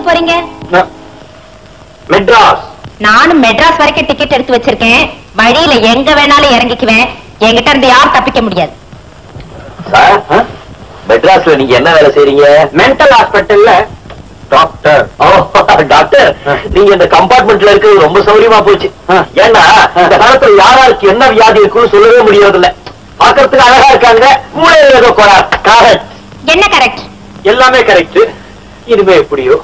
போறீங்க மெட்ராஸ் நானும் மெட்ராஸ் வரைக்கும் டிக்கெட் எடுத்து வச்சிருக்கேன் வழியில எங்க வேணாலும் இறங்கிக்குவேன் என்கிட்ட இருந்து யாரும் தப்பிக்க முடியாது சார் மெட்ராஸ்ல நீங்க என்ன வேலை செய்றீங்க மென்டல் ஹாஸ்பிட்டல்ல டாக்டர் ஓ டாக்டர் நீங்க இந்த கம்பார்ட்மெண்ட்ல இருக்கிறது ரொம்ப சௌரியமா போச்சு ஏன்னா இந்த காலத்துல யாராருக்கு என்ன வியாதி இருக்குன்னு சொல்லவே முடியாது இல்ல பாக்குறதுக்கு அழகா இருக்காங்க மூளையில ஏதோ கோளாறு கரெக்ட் என்ன கரெக்ட் எல்லாமே கரெக்ட் இனிமே எப்படியோ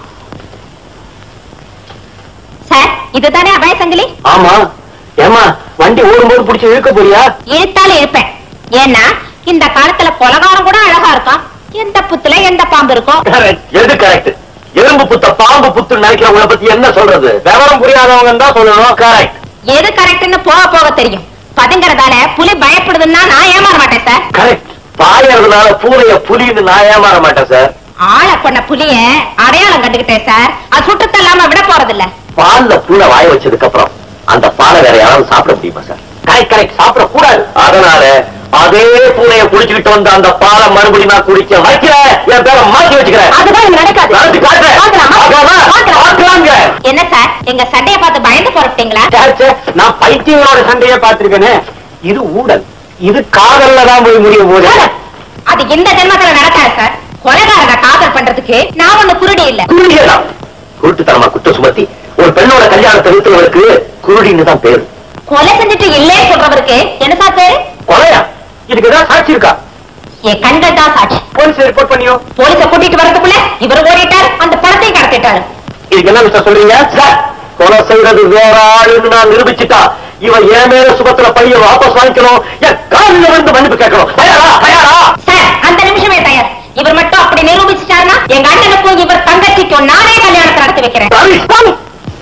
சார் இதுதானே அபாய சங்கிலி ஆமா ஏமா வண்டி ஓடும்போது புடிச்சு இழுக்க போறியா இழுத்தாலும் இருப்பேன் ஏன்னா இந்த காலத்துல கொலகாரம் கூட அழகா இருக்கான் எந்த புத்துல எந்த பாம்பு இருக்கும் கரெக்ட் எது கரெக்ட் எறும்பு புத்த பாம்பு புத்து நினைக்கிறவங்கள பத்தி என்ன சொல்றது விவரம் புரியாதவங்க தான் சொல்லணும் கரெக்ட் எது கரெக்ட்னு போக போக தெரியும் பதுங்கறதால புலி பயப்படுதுன்னா நான் ஏமாற மாட்டேன் சார் கரெக்ட் பாயறதுனால பூனைய புலின்னு நான் ஏமாற மாட்டேன் சார் ஆளை கொண்ட புலிய அடையாளம் கண்டுகிட்டேன் சார் அது சுட்டு தள்ளாம விட போறதில்ல பால்ல பூனை வாய வச்சதுக்கு அப்புறம் அந்த பாலை வேற யாராவது சாப்பிட முடியுமா சார் கரெக்ட் கரெக்ட் சாப்பிட கூடாது அதனால அதே பூனைய குடிச்சுக்கிட்டு வந்த அந்த பாலை மறுபடியும் நான் குடிக்க வைக்கிறேன் என் பேரை மாத்தி வச்சுக்கிறேன் அதுதான் இங்க நடக்காது நடத்தி காட்டுறேன். பார்க்கலாமா? பார்க்கலாமா? பார்க்கலாம். பார்க்கலாங்க. என்ன சார் எங்க சண்டைய பார்த்து பயந்து போறீங்களா ச்சே, ச்சே, நான் பைத்தியங்களோட சண்டையே பார்த்திருக்கேனே இது ஊடல் இது காதல்ல தான் போய் முடிய போகுது அது இந்த ஜென்மத்துல நடக்காது சார் கொலைகாரங்க காதல் பண்றதுக்கு நான் ஒண்ணு குருடி இல்ல குருடியதான் குருட்டுத்தனமா குற்றம் சுமத்தி ஒரு பெண்ணோட கல்யாணத்தை நிறுத்துவதற்கு குருடின்னு தான் பேரு கொலை செஞ்சுட்டு இல்லே சொல்றவருக்கு என்ன சார் பேரு கொலையா இதுக்கு ஏதாவது சாட்சி இருக்கா என் கண்கள் தான் சாட்சி போலீஸ் ரிப்போர்ட் பண்ணியோ போலீஸ கூட்டிட்டு வரதுக்குள்ள இவர் ஓடிட்டார் அந்த பணத்தையும் கடத்திட்டாரு இதுக்கு என்ன மிஸ்டர் சொல்றீங்க சார் கொலை செய்யறது வேற ஆளுன்னு நான் நிரூபிச்சுட்டா இவன் என் மேல சுபத்துல பைய வாபஸ் வாங்கிக்கணும் என் காலில் வந்து மன்னிப்பு கேட்கணும் தயாரா தயாரா சார் அந்த நிமிஷமே தயார் இவர் மட்டும் அப்படி நிரூபிச்சுட்டாருன்னா எங்க அண்ணனுக்கும் இவர் தங்கச்சிக்கும் நானே கல்யாணத்தை நடத்தி வைக்கிறேன் சாமி, சாமி.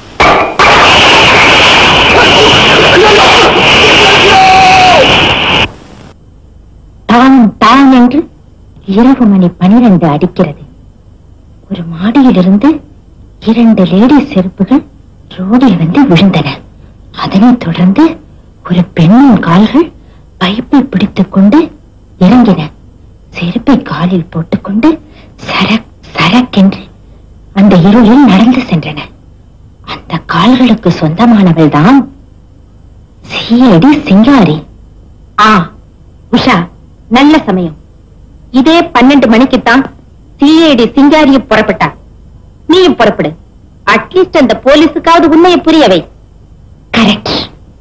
டான் டான் என்று இரவு மணி பனிரெண்டு அடிக்கிறது ஒரு மாடியிலிருந்து இரண்டு லேடி செருப்புகள் ரோடில் வந்து விழுந்தன அதனைத் தொடர்ந்து ஒரு பெண்ணின் கால்கள் பைப்பை பிடித்துக் கொண்டு இறங்கின செருப்பை காலில் போட்டுக்கொண்டு சரக் சரக் என்று அந்த இருளில் நடந்து சென்றன அந்த கால்களுக்கு சொந்தமானவள் தான் சிஐடி சிங்காரி ஆ உஷா நல்ல சமயம் இதே பன்னெண்டு மணிக்குத்தான் சிஐடி சிங்காரிய புறப்பட்டா நீயும் புறப்படு அட்லீஸ்ட் அந்த போலீஸுக்காவது உண்மையை புரியவை கரெக்ட்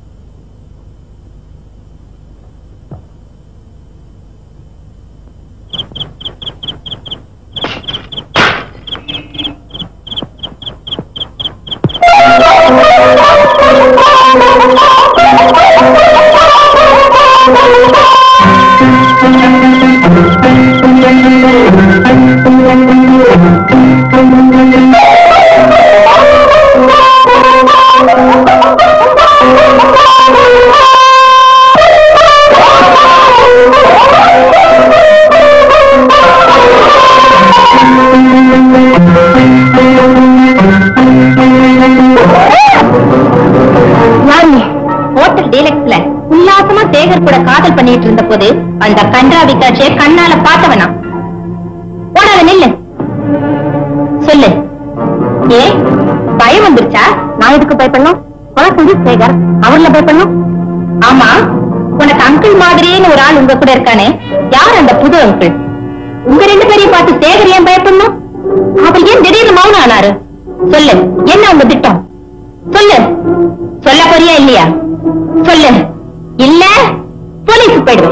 யாருங்க ஹோட்டல் டீலக்ஸ்ல உல்லாசமா சேகர் கூட காதல் பண்ணிட்டு இருந்த போது அந்த கன்றாவி காட்சியை கண்ணால பார்த்தவனா ஓடாத நில்லு சொல்லு ஏ பயம் வந்துருச்சா நான் எதுக்கு பயப்படணும் குழந்தை சேகர் அவர்ல பயப்படணும் ஆமா உனக்கு அங்கிள் மாதிரின்னு ஒரு ஆள் உங்க கூட இருக்கானே யார் அந்த புது அங்கிள் உங்க ரெண்டு பேரையும் பார்த்து சேகர் ஏன் பயப்படணும் அவர் ஏன் திடீர்னு மௌனம் ஆனாரு சொல்லு என்ன உங்க திட்டம் சொல்லு சொல்ல போறியா இல்லையா சொல்லு இல்ல போலீஸ் போயிடுவேன்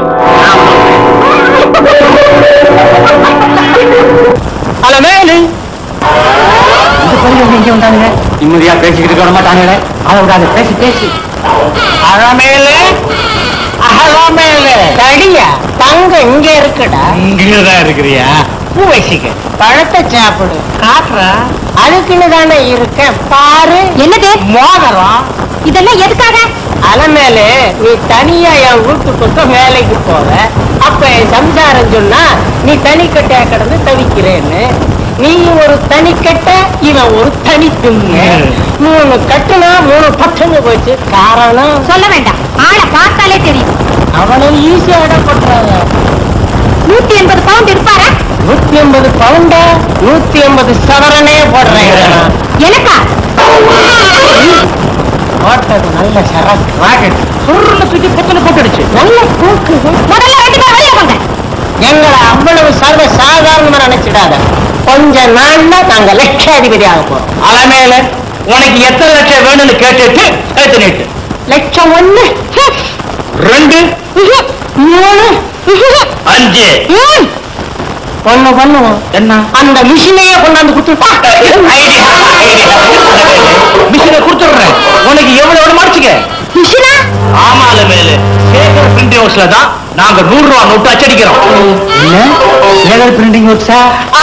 அலமேலு இது பையன் எங்க வந்தாங்க நிம்மதியா பேசிக்கிட்டு இருக்க மாட்டாங்களே அவங்க பேசி பேசி அலமேலு அலமேலு தடியா தங்க இங்க இருக்குடா இங்கதான் இருக்கிறியா பூ வச்சுக்க பழத்தை சாப்பிடு காட்டுறா அதுக்குன்னு தானே இருக்கேன் பாரு என்னது மோதிரம் இதெல்லாம் எதுக்காக அலமேலு நீ தனியா என் வீட்டு பக்கம் வேலைக்கு போவ அப்ப என் சம்சாரம் சொன்னா நீ தனிக்கட்டையா கிடந்து தவிக்கிறேன்னு நீ ஒரு தனிக்கட்டை இவன் ஒரு தனி துங்க மூணு கட்டுனா மூணு பட்டுன்னு போச்சு காரணம் சொல்ல வேண்டாம் ஆளை பார்த்தாலே தெரியும் அவனை ஈஸியா இடம் பண்றாங்க நூத்தி எண்பது பவுண்ட் இருப்பாரா நூத்தி ஐம்பது பவுண்டா நூத்தி ஐம்பது சவரனே போடுறேன் எனக்கா போட்டது நல்ல சரக்கு ராக்கெட் சுருள தூக்கி புத்துல போட்டுடுச்சு நல்ல போக்கு முதல்ல ரெண்டு பேரும் வெளியே போங்க எங்களை அவ்வளவு சர்வ சாதாரணமா நினைச்சிடாத கொஞ்ச நாள்ல நாங்க லட்சாதிபதி ஆக போறோம் அலமேல உனக்கு எத்தனை லட்சம் வேணும்னு கேட்டுட்டு கழுத்து நீட்டு லட்சம் ஒண்ணு ரெண்டு மூணு அஞ்சு ஒண்ணு பண்ணுவோம் என்ன அந்த மிஷினையே கொண்டாந்து கொடுத்துட்டா மிஷினை கொடுத்துடுறேன் உனக்கு எவ்வளவு வேணும் அடிச்சுக்க மிஷினா ஆமா அலமேலு சேகர் பிரிண்டிங் ஹவுஸ்ல தான் நாங்க நூறு ரூபா நோட்டு அச்சடிக்கிறோம் ஏதாவது பிரிண்டிங் வச்சா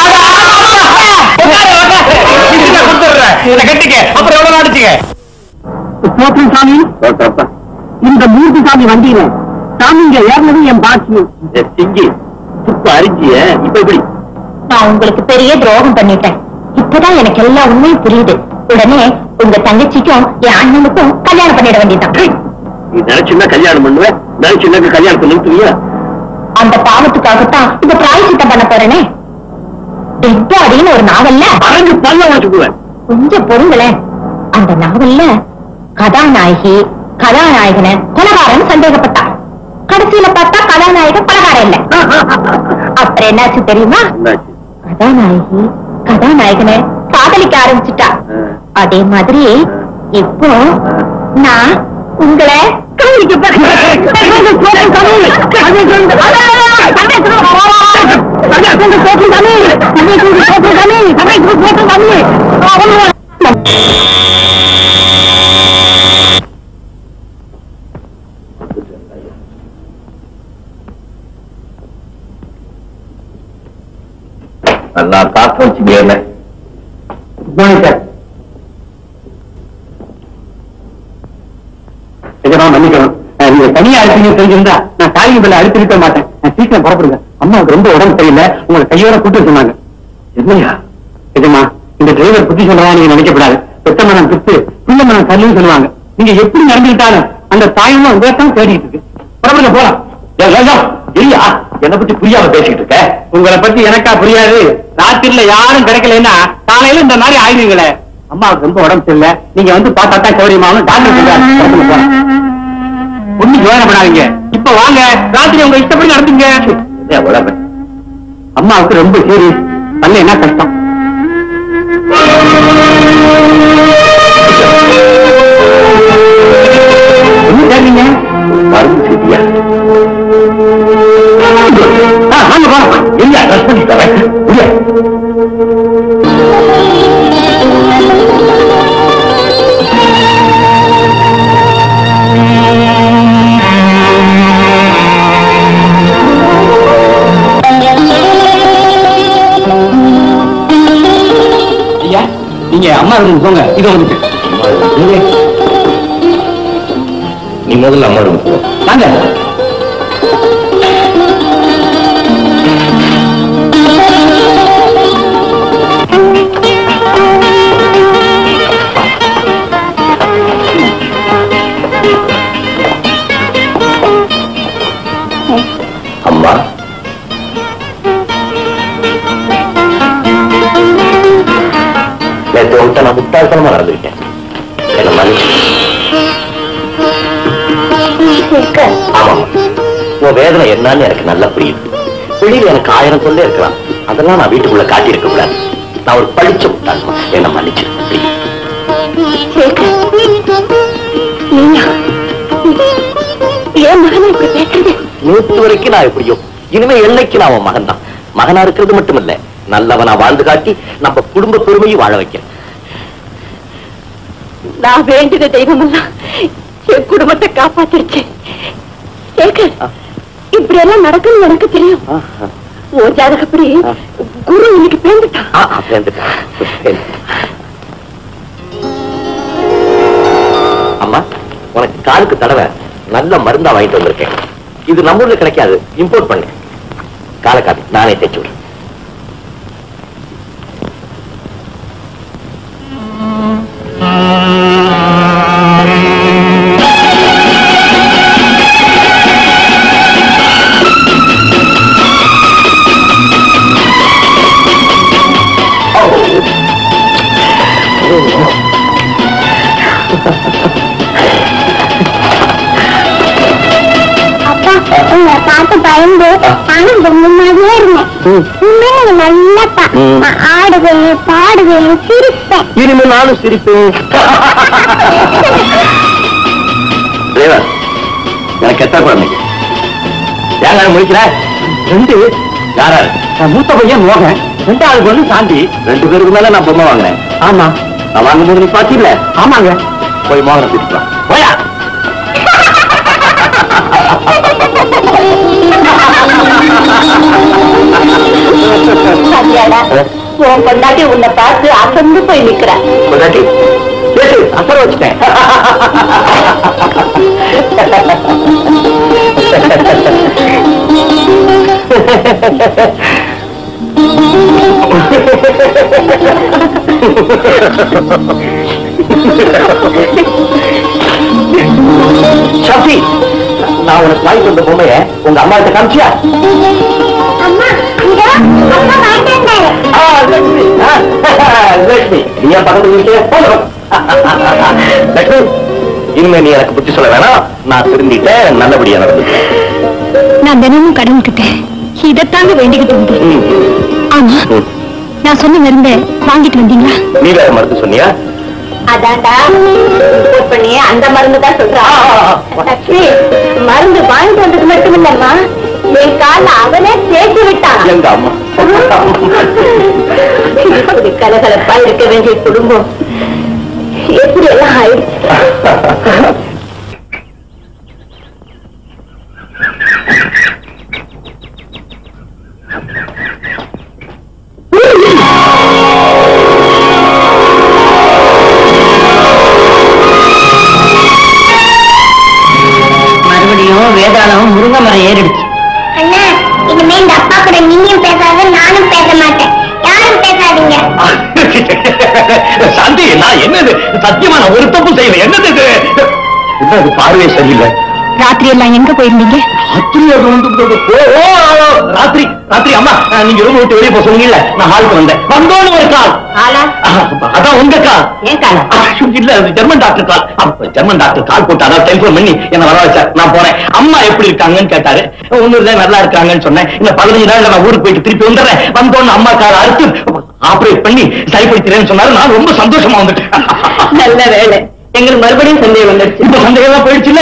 மிஷினை கொடுத்துடுறேன் இதை கட்டிக்க அப்புறம் எவ்வளவு அடிச்சுக்க ஸ்தோத்திரம் சாமி இந்த மூர்த்தி சாமி வண்டியில சாமிங்க ஏறினது என் பாக்கியம் சிங்கி துப்பு அரிஞ்சிய இப்ப எப்படி நான் உங்களுக்கு பெரிய துரோகம் பண்ணிட்டேன் இப்பதான் எனக்கு எல்லா உண்மையும் புரியுது உடனே உங்க தங்கச்சிக்கும் என் அண்ணனுக்கும் கல்யாணம் பண்ணிட வேண்டியதுதான் நீ நினைச்சுன்னா கல்யாணம் பண்ணுவேன் நினைச்சுன்னா கல்யாணத்தை நிறுத்துவியா அந்த பாவத்துக்காகத்தான் இந்த பிராயச்சித்தம் பண்ண போறேனே டெட் பாடின்னு ஒரு நாவல்ல அரைஞ்சு பல்ல வச்சுக்குவேன் கொஞ்சம் பொறுங்களேன் அந்த நாவல்ல கதாநாயகி கதாநாயகனை கொலகாரன் சந்தேகப்பட்டா கடைசியில பார்த்தா கதாநாயகன் பலகாரம் இல்ல அப்புறம் என்னாச்சு தெரியுமா என்னாச்சு கதாநாயகி கதாநாயகனை காதலிக்க ஆரம்பிச்சுட்டா அதே மாதிரி இப்போ நான் உங்களை காதலிக்க நல்லா காக்க வச்சுங்க என்ன சார் நிஜமா மன்னிக்கணும் அஹ் நீங்க தனியா இருப்பீங்க தெரிஞ்சிருந்தா நான் காலிங்க பிள்ளை அழுத்திருக்க மாட்டேன் நான் சீக்கிரம் புறப்படுங்க அம்மாவுக்கு ரொம்ப உடம்பு சரியில்லை உங்களை கையோட கூட்டு சொன்னாங்க என்னையா நிஜமா இந்த டிரைவர் புத்தி சொல்றதா நீங்க நினைக்கப்படாது பெத்த மனம் பித்து பிள்ளை மனம் கல்லுன்னு சொல்லுவாங்க நீங்க எப்படி நடந்துக்கிட்டாலும் அந்த தாயமா உங்களை தான் தேடிட்டு இருக்கு புறப்படுங்க போலாம் ஏய், ஏய், ஏய், இல்லையா என்னை பத்தி புரியாம பேசிக்கிட்டு இருக்க உங்களை பத்தி எனக்கா புரியாது ராத்திரில யாரும் கிடைக்கலன்னா காலையில இந்த மாதிரி ஆயிடுவீங்களே அம்மாவுக்கு ரொம்ப உடம்பு சரியில்லை நீங்க வந்து பார்த்தா தான் சௌரியமாவும் டாக்டர் சொல்றாரு புறப்படுங்க, போலாம். ஒண்ணும் யோசனை பண்ணாதீங்க இப்ப வாங்க ராத்திரி உங்க இஷ்டப்படி நடந்துங்க ஏன் உடம்பு அம்மாவுக்கு ரொம்ப சீரியஸ் பண்ண என்ன கஷ்டம் என்ன கேட்டீங்க மருந்து சரியா ஆ, வாங்க போலாம் இல்லையா ட்ரெஸ் பண்ணி தரேன் இல்லையா ஐயா நீங்க அம்மா ரூம் போங்க இது வந்துட்டு நீ முதல்ல அம்மா ரூம் போ வாங்க அம்மா நேற்று உன்கிட்ட நான் முட்டாள்தனமா நடந்திருக்கேன் என்ன மன்னிச்சு ஆமாம் உன் வேதனை என்னன்னு எனக்கு நல்லா புரியுது வெளியில எனக்கு ஆயிரம் சொல்ல இருக்கலாம் அதெல்லாம் நான் வீட்டுக்குள்ள காட்டியிருக்க கூடாது நான் ஒரு படிச்ச முட்டாள்மா என்ன மன்னிச்சு please. ஏன் மகனை இப்படி பேசுறது நேற்று வரைக்கும் நான் எப்படியோ இனிமே என்னைக்கு நான் அவன் மகன் தான் மகனா இருக்கிறது மட்டும் இல்ல நல்லவனா வாழ்ந்து காட்டி நம்ம குடும்ப பெருமையும் வாழ வைக்கிறேன் நான் வேண்டிய தெய்வம் எல்லாம் என் குடும்பத்தை காப்பாத்திருச்சு சேகர் ஆ. இப்படி எல்லாம் நடக்குன்னு எனக்கு தெரியும் ஆஹா. உன் ஜாதகப்படி ஆ. குரு இன்னைக்கு பேந்துட்டான் ஆ, ஆ, சேர்ந்துட்டேன். சேர்ந்துட்டேன். அம்மா உனக்கு காலுக்கு தடவை நல்ல மருந்தா வாங்கிட்டு வந்திருக்கேன் இது நம்ம ஊர்ல கிடைக்காது இம்போர்ட் பண்ணு காலை காப்பி நானே தைச்சு விடுறேன் உங்க முன்னாடியே இருந்தேன் இனிமே நீங்க நல்லப்பா ம். நான் ஆடுவேன் பாடுவேன் சிரிப்பேன் இனிமே நானும் சிரிப்பேன் தேவா எனக்கு எத்தனை குழந்தைங்க ஏங்க முடிக்கிற ரெண்டு யாரா மூத்த பையன் மோகன் ரெண்டாவது பொண்ணு சாந்தி ரெண்டு பேருக்கு மேல நான் பொம்மை வாங்கினேன் ஆமா நான் வாங்கும்போது நீ பாத்தீங்கள ஆமாங்க போய் மோகனை கூட்டிட்டு போயா சத்யாடா உன் பொண்டாட்டி உன்னை பார்த்து அசந்து போய் நிக்கிறா பொண்டாட்டி பேசு அசர வச்சுட்டேன் ஷாஃபி நான் உனக்கு வாங்கி வந்த பொம்மைய உங்க அம்மா கிட்ட காமிச்சியா அம்மா இதோ அப்பா மாட்டேன்டாரு ஆ, லட்சுமி. ஆ, லட்சுமி. நீ ஏன் பக்கத்து வீட்டுலயே போதும். லட்சுமி, இனிமே நீ எனக்கு புத்தி சொல்ல வேணாம் நான் திருந்திட்டேன் நல்லபடியா நடந்துட்டேன் நான் தினமும் கடவுள்கிட்ட இதைத்தாங்க வேண்டிக்கிட்டு இருந்தேன் ம். ஆமா ம். நான் சொன்ன மருந்த வாங்கிட்டு வந்தீங்களா நீ வேற மருந்து சொன்னியா அதான்டா ரிப்போர்ட் பண்ணி அந்த மருந்து தான் சொல்றான் லட்சுமி மருந்து வாங்கிட்டு வந்தது மட்டும் இல்லம்மா என் கால அவனே சேர்த்து விட்டான் எங்க அம்மா இப்படி கலகலப்பா இருக்க வேண்டிய குடும்பம் எப்படி எல்லாம் ஆயிடுச்சு மறுபடியும் வேதாளம் முருங்கை மரம் ஏறிடுச்சு அண்ணா இனிமே இந்த அப்பா கூட நீயும் பேசாத நானும் பேச மாட்டேன் யாரும் பேசாதீங்க சாந்தி நான் என்னது சத்தியமா நான் ஒரு தப்பு செய்யல என்னது இது என்ன இது பார்வை சரியில்லை ராத்திரி எல்லாம் எங்க போயிருந்தீங்க ராத்திரி அது வந்து ஓ, ஓ, ஓ, ராத்திரி ராத்திரி அம்மா அஹ், நீங்க ரூம் விட்டு வெளியே போக சொன்னீங்கல்ல நான் ஹாலுக்கு வந்தேன் வந்தோன்னு ஒரு கால் ஆளா ஆஹ், அதான் உங்க கால் ஏன் காலா ஐயோ, இல்ல அது ஜெர்மன் டாக்டர் கால் அப்ப ஜெர்மன் டாக்டர் கால் போட்டு அதாவது டெலிபோன் பண்ணி என்ன வர வச்சார் நான் போனேன் அம்மா எப்படி இருக்காங்கன்னு கேட்டாரு ஒண்ணு இல்ல நல்லா இருக்காங்கன்னு சொன்னேன் இன்னும் பதினஞ்சு நாள்ல நான் ஊருக்கு போயிட்டு திருப்பி வந்துடுறேன் வந்தோன்னு அம்மா கால அறுத்து ஆபரேட் பண்ணி சரிப்படுத்துறேன்னு சொன்னாரு நான் ரொம்ப சந்தோஷமா வந்துட்டேன் நல்ல வேலை எங்களுக்கு மறுபடியும் சந்தேகம் வந்துருச்சு இப்ப சந்தேகம் எல்லாம் போயிடுச்சுல்ல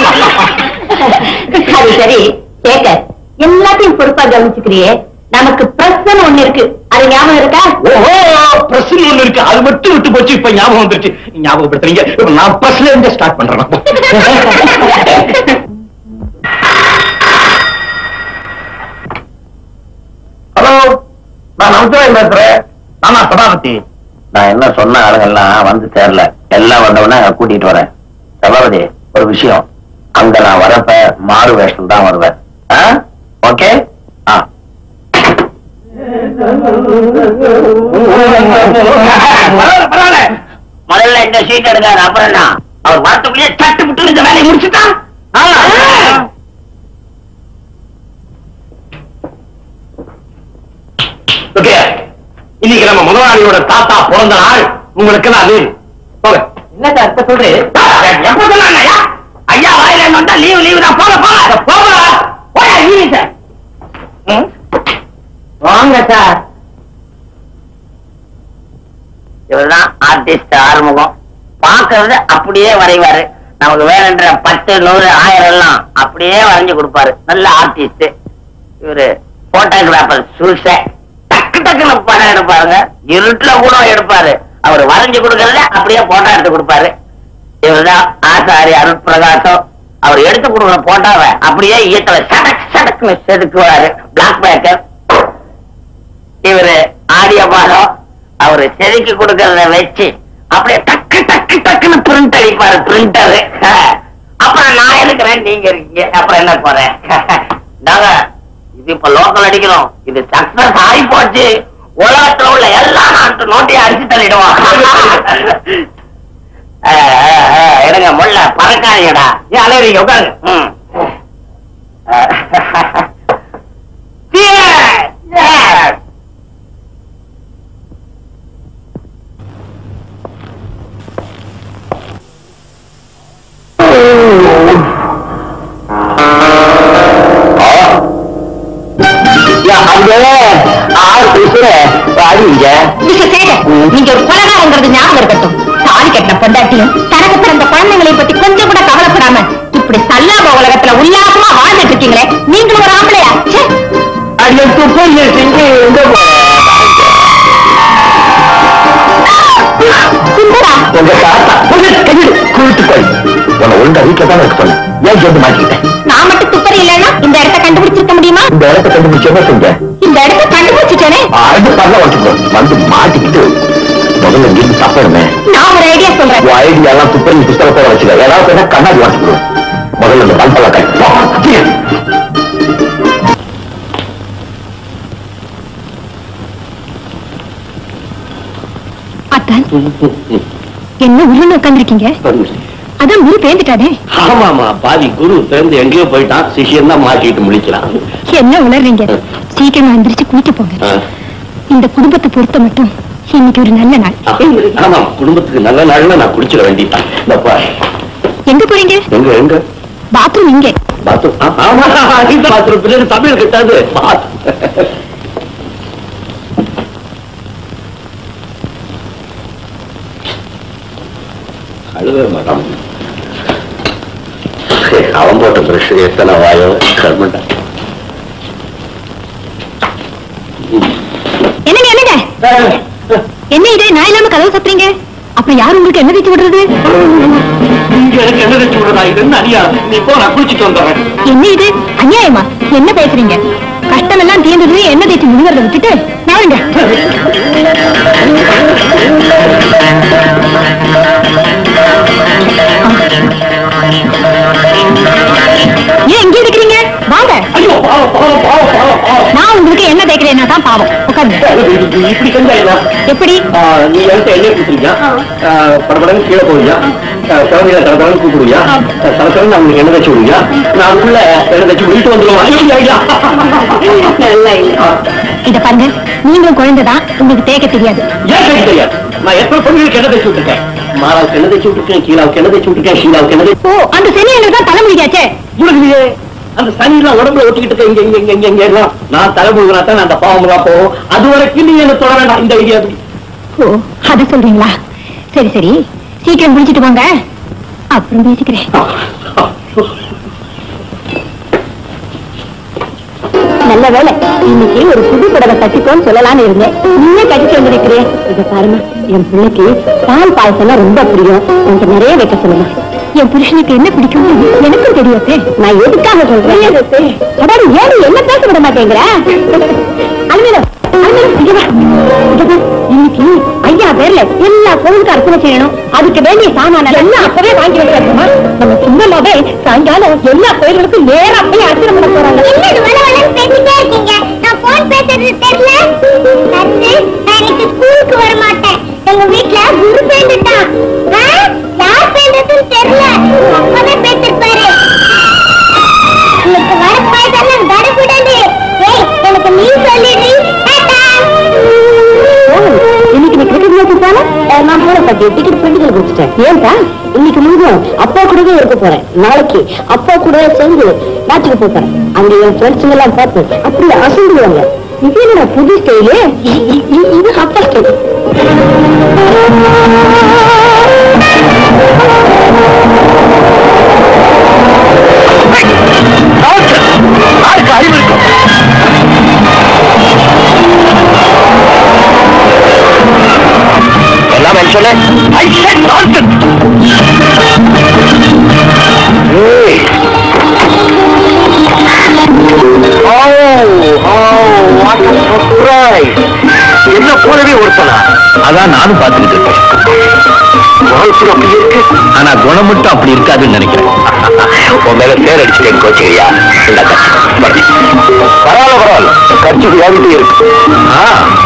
அது சரி கேக்க எல்லாத்தையும் பொறுப்பா கவனிச்சுக்கிறியே நமக்கு பிரச்சனை ஒண்ணு இருக்கு அது ஞாபகம் இருக்கா ஓஹோ பிரஸ்ல ஒண்ணு இருக்கு அது மட்டும் விட்டு போச்சு இப்ப ஞாபகம் வந்துருச்சு நீ ஞாபகப்படுத்துறீங்க இப்ப நான் பிரஸ்ல இருந்து ஸ்டார்ட் பண்றேன் ஹலோ நான் நமச்சிவாயம் பேசுறேன் நானா சபாபதி நான் என்ன சொன்ன ஆளுங்கெல்லாம் வந்து சேரல எல்லாம் வந்தவன கூட்டிட்டு வரேன் சபாபதி ஒரு விஷயம் அங்க நான் வரப்ப மாறு வேஷம் தான் வருவேன் ஓகே ஆ முதல்ல இந்த சீட் எடுக்காரு அப்புறம் என்ன அவர் வரத்துக்குள்ளே தட்டு விட்டு இந்த வேலையை முடிச்சுட்டான் ஓகே இன்னைக்கு நம்ம முதலாளியோட தாத்தா பிறந்த நாள் உங்களுக்கு நான் லீவ் போங்க என்ன சார் இப்ப சொல்றேன் எப்ப சொன்னாங்க ஐயா ஐயா வாயில வந்தா லீவ் லீவ் தான் போக போக போக போயா லீவ் சார் வாங்க சார் இவர்தான் ஆர்டிஸ்ட் ஆறுமுகம் பாக்குறது அப்படியே வரைவாரு நமக்கு வேணுன்ற பத்து நூறு ஆயிரம் எல்லாம் அப்படியே வரைஞ்சு கொடுப்பாரு நல்ல ஆர்டிஸ்ட் இவரு போட்டோகிராஃபர் சூச டக்கு டக்குன்னு படம் எடுப்பாருங்க இருட்டுல கூட எடுப்பாரு அவர் வரைஞ்சு கொடுக்கறத அப்படியே போட்டோ எடுத்து கொடுப்பாரு இவர்தான் ஆசாரி அருள் பிரகாசம் அவர் எடுத்து கொடுக்குற போட்டோவை அப்படியே ஈயத்துல சடக் சடக்குன்னு செதுக்குவாரு பிளாக் பேக்கர் இவரு ஆடியோ பாடம் அவரு செதுக்கி கொடுக்கறத வச்சு அப்படியே டக்கு டக்கு டக்குன்னு பிரிண்ட் அடிப்பாரு பிரிண்டரு அப்புறம் நான் இருக்கிறேன் நீங்க இருக்கீங்க அப்புறம் என்ன போறேன் நாங்க இது இப்ப லோக்கல் அடிக்கிறோம் இது சக்சஸ் ஆகி போச்சு உலகத்துல உள்ள எல்லா நாட்டு நோட்டையும் அடிச்சு தள்ளிடுவோம் அஹ், அஹ், அஹ், எடுங்க முள்ள பறக்காதீங்கடா ஏன் அலையறீங்க உட்காருங்க ம். Cheers! Cheers! அங்க ஆறு பேசுற அடிங்க மிஸ்டர் சேகர் நீங்க ஒரு கொலகாரங்கிறது ஞாபகம் இருக்கட்டும் தாலி கட்டின பொண்டாட்டியும் தனக்கு பிறந்த குழந்தைங்களை பத்தி கொஞ்சம் கூட கவலைப்படாம இப்படி சல்லாப உலகத்துல உல்லாசமா வாழ்ந்துட்டு இருக்கீங்களே நீங்களும் ஒரு ஆம்பளையா ச்சே. அடிய துப்பறிய செஞ்சு எங்க சுந்தரா உங்க தாத்தா உங்க கையில் குளித்துக்கொள் உன்னை ஒழுங்கா வீட்டுல தான் இருக்க சொன்னேன் ஏன் சேர்ந்து மாட்டிக்கிட்டேன் நான் மட்டும் துப்பறி இல்லைன்னா இந்த இடத்த கண்டுபிடிச்சிருக்க முடியுமா இந்த இடத்த கண்டுபிடிச்சு என்ன செஞ்ச இந்த இடத்த கண்டுபிடிச்சிட்டேனே அது பண்ண வச்சுக்கோ வந்து மாட்டிக்கிட்டு முதல்ல இங்கிருந்து தப்பணுமே நான் ஒரு ஐடியா சொல்றேன் உன் ஐடியா எல்லாம் துப்பறி புஸ்தகத்தோட வச்சுக்க ஏதாவது என்ன கண்ணாடி வாங்கிக்கணும் முதல்ல இந்த பல்பெல்லாம் கட்டி அத்தான் என்ன உருன்னு உட்காந்துருக்கீங்க அதான் முழு பேந்துட்டானே ஆமாமா பாதி குரு திறந்து எங்கேயோ போயிட்டான் சிஷியன் தான் மாட்டிட்டு முடிக்கிறான் என்ன உணர்றீங்க சீக்கிரமா எந்திரிச்சு குளிக்க போங்க இந்த குடும்பத்தை பொறுத்த மட்டும் இன்னைக்கு ஒரு நல்ல நாள் ஆமா குடும்பத்துக்கு நல்ல நாள்னா நான் குடிச்சிட வேண்டியதான் இந்தப்பா எங்க போறீங்க எங்க எங்க பாத்ரூம் இங்கே பாத்ரூம் ஆமா இந்த பாத்ரூம் பின்னாடி தமிழ் கிட்டாது பாத்ரூம். அழுவே மாட்டான் அவன் போட்ட பிரஷ் எத்தனை வாயோ கர்மண்டா என்னங்க என்னங்க என்ன இது நான் இல்லாம கதவு சத்துறீங்க அப்புறம் யார் உங்களுக்கு என்ன தேய்ச்சி விடுறது இங்க எனக்கு என்ன வச்சு விடுறா இது என்ன அடியா நீ போ நான் குளிச்சுட்டு வந்துடுறேன் என்ன இது அநியாயமா என்ன பேசுறீங்க கஷ்டம் எல்லாம் தீர்ந்தது என்ன தேய்ச்சி முழுகிறத விட்டுட்டு நாளுங்க ஏன் இங்கே இருக்கிறீங்க வாங்க ஐயோ பாவம் பாவம் பாவம் பாவம் பாவம் நான் உங்களுக்கு என்ன தேய்க்கிறேன்னா தான் பாவம் உட்காந்து இப்படி செஞ்சா என்ன எப்படி ஆ, நீ என்கிட்ட எண்ணெய் கொடுத்துருக்கியா படப்படன்னு கீழே போவியா குழந்தைகளை தடவை கூப்பிடுவியா தடவை நான் உங்களுக்கு எண்ணெய் தச்சு விடுவியா நான் அதுக்குள்ள எண்ணெய் தச்சு வீட்டு வந்துடுவேன் இத பாருங்க நீங்களும் குழந்தைதான் உங்களுக்கு தேய்க்க தெரியாது ஏன் எனக்கு தெரியாது நான் எத்தனை பொண்ணுகளுக்கு எண்ணெய் தச்சு விட்டுருக்கேன் மாலாவுக்கு எண்ணெய் தச்சு விட்டுருக்கேன் கீழாவுக்கு எண்ணெய் தச்சு விட்டுருக்கேன் ஷீலாவுக்கு எண்ணெய் தச்சு ஓ அந்த சனியனுக்கு தான் தலை முடிக்காச்சே முழுகுதியே அந்த சனியெல்லாம் உடம்புல ஒட்டிக்கிட்டு இருக்க இங்க இங்க இங்க இங்க எல்லாம் நான் தலை முழுகினா தான் அந்த பாவம் எல்லாம் போகும் அது வரைக்கும் நீ என்ன தொட வேண்டாம் இந்த ஐடியா ஓ அத சொல்றீங்களா சரி சரி சீக்கிரம் குளிச்சிட்டு போங்க அப்புறம் பேசிக்கிறேன் நல்ல வேலை இன்னைக்கு ஒரு புது புடவை கட்டிக்கோன்னு சொல்லலாம்னு இருந்தேன் நீயே கட்டிட்டு வந்திருக்கிறேன் இத பாருமா என் பிள்ளைக்கு பால் பாயசம்லாம் ரொம்ப பிடிக்கும் எனக்கு நிறைய வைக்க சொல்லுமா என் புருஷனுக்கு என்ன பிடிக்கும் எனக்கும் தெரியாதே நான் எதுக்காக சொல்றேன் அதாவது ஏன் என்ன பேச விட மாட்டேங்கிற அலுமிடம் இன்னைக்கு ஐயா பேர்ல எல்லா கோவிலுக்கும் அர்ச்சனை செய்யணும் அதுக்கு வேண்டிய சாமான எல்லாம் அப்பவே வாங்கி வச்சிருக்கோமா நம்ம சுந்தரமாவே சாயங்காலம் எல்லா கோயில்களுக்கும் நேரா போய் அர்ச்சனை பண்ண போறாங்க என்ன இது வள வளன்னு பேசிட்டே இருக்கீங்க நான் போன் பேசுறது தெரியல கத்து நான் இன்னைக்கு ஸ்கூலுக்கு வர மாட்டேன் எங்க வீட்ல குரு பேண்டுட்டான் யார் பேண்டதுன்னு தெரியல அப்பவே பேசிருப்பாரு இன்னைக்கு வர பாய்தெல்லாம் தடக்கூடாது ஏய் எனக்கு நீ சொல்லிடு டாடா இன்னைக்கு நீ கிரிக்கெட் மேட்ச் தானே நான் போன பத்தி டிக்கெட் பெண்டிகள் கொடுத்துட்டேன் ஏன்டா இன்னைக்கு முழுதும் அப்பா கூடவே இருக்க போறேன் நாளைக்கு அப்பா கூட சேர்ந்து மேட்சுக்கு போக போறேன் அங்க என் ஃப்ரெண்ட்ஸுங்க எல்லாம் பார்த்து அப்படி அசந்துடுவாங்க இது என்னடா புது ஸ்டைலு இது அப்பா ஸ்டைல் யாருக்கு அறிவு இருக்கும் எல்லாம் சொல்லு I said nonsense. ஏய். Oh, oh, what a surprise. என்ன போலவே ஒருத்தனா அதான் நானும் பார்த்துக்கிட்டு இருக்கேன் வாழ்க்கை அப்படி இருக்கு ஆனா குணம் மட்டும் அப்படி இருக்காதுன்னு நினைக்கிறேன் உன் மேல பேர் அடிச்சுட்டேன் கோச்சரியா இந்த கட்சி பரவாயில்ல பரவாயில்ல கட்சி வியாதிட்டே இருக்கு ஆ.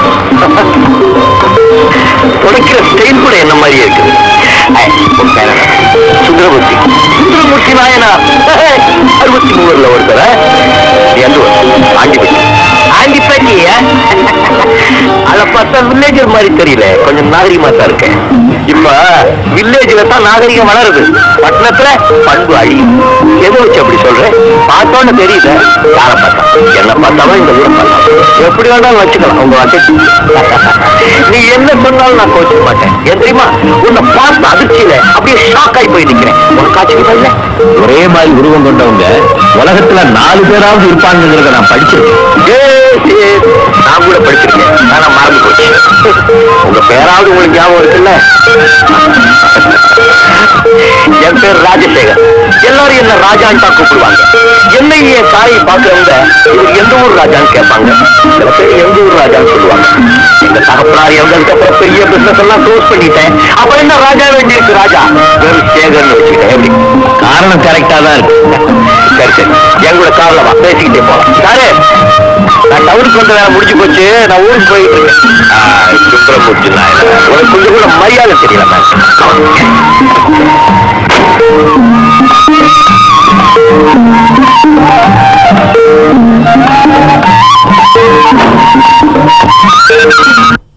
துடைக்கிற ஸ்டைல் கூட என்ன மாதிரியே இருக்குது ஐ, உன் பேர் என்ன? சுந்தரமூர்த்தி சுந்தரமூர்த்தி நாயனா அறுபத்தி மூணுல ஒருத்தர எந்த ஊர் ஆண்டிப்பட்டி ஆண்டிப்பட்டி அத பார்த்தா வில்லேஜர் மாதிரி தெரியல கொஞ்சம் நாகரிகமா தான் இருக்கேன் இப்ப வில்லேஜ்ல தான் நாகரிகம் வளருது பட்டணத்துல பண்பு அழியும் எதை வச்சு அப்படி சொல்றேன் பார்த்தோன்னு தெரியுது யாரை பார்த்தா என்ன பார்த்தாலும் இந்த ஊரை பார்த்தா எப்படி வேணாலும் வச்சுக்கலாம் உங்க வசதி நீ என்ன சொன்னாலும் நான் கோச்சிக்க மாட்டேன் ஏன் தெரியுமா உன்னை பார்த்த அதிர்ச்சியில அப்படியே ஷாக் ஆகி போய் நிக்கிறேன் உனக்கு ஆச்சரியமா இல்ல ஒரே மாதிரி உருவம் கொண்டவங்க உலகத்துல நாலு பேராவது இருப்பாங்கிறத நான் படிச்சிருக்கேன் நான் கூட படிச்சிருக்கேன் ஆனா மறந்து போச்சு உங்க பேராவது உங்களுக்கு ஞாபகம் இருக்குல்ல என் பேர் ராஜசேகர் எல்லாரும் என்ன ராஜான்னு தான் கூப்பிடுவாங்க என்னை என் தாயை பார்க்கறவங்க இவர் எந்த ஊர் ராஜான்னு கேட்பாங்க சில பேர் எந்த ஊர் ராஜான்னு சொல்லுவாங்க எங்க தகப்பனார் இறந்ததுக்கு அப்புறம் பெரிய பிசினஸ் எல்லாம் க்ளோஸ் பண்ணிட்டேன் அப்ப என்ன ராஜா வேண்டி இருக்கு ராஜா வெறும் சேகர்னு வச்சுக்கிட்டேன் எப்படி காரணம் கரெக்டா தான் இருக்கு சரி சரி என் கூட கார்ல வா பேசிக்கிட்டே போலாம் சாரு நான் டவுனுக்கு வந்த வேலை முடிஞ்சு போச்சு நான் ஊருக்கு போயிட்டு இருக்கேன் சுப்பிரமூர்த்தி நாயர் உனக்கு கொஞ்சம் கூட மரியாதை தெரியல மேம்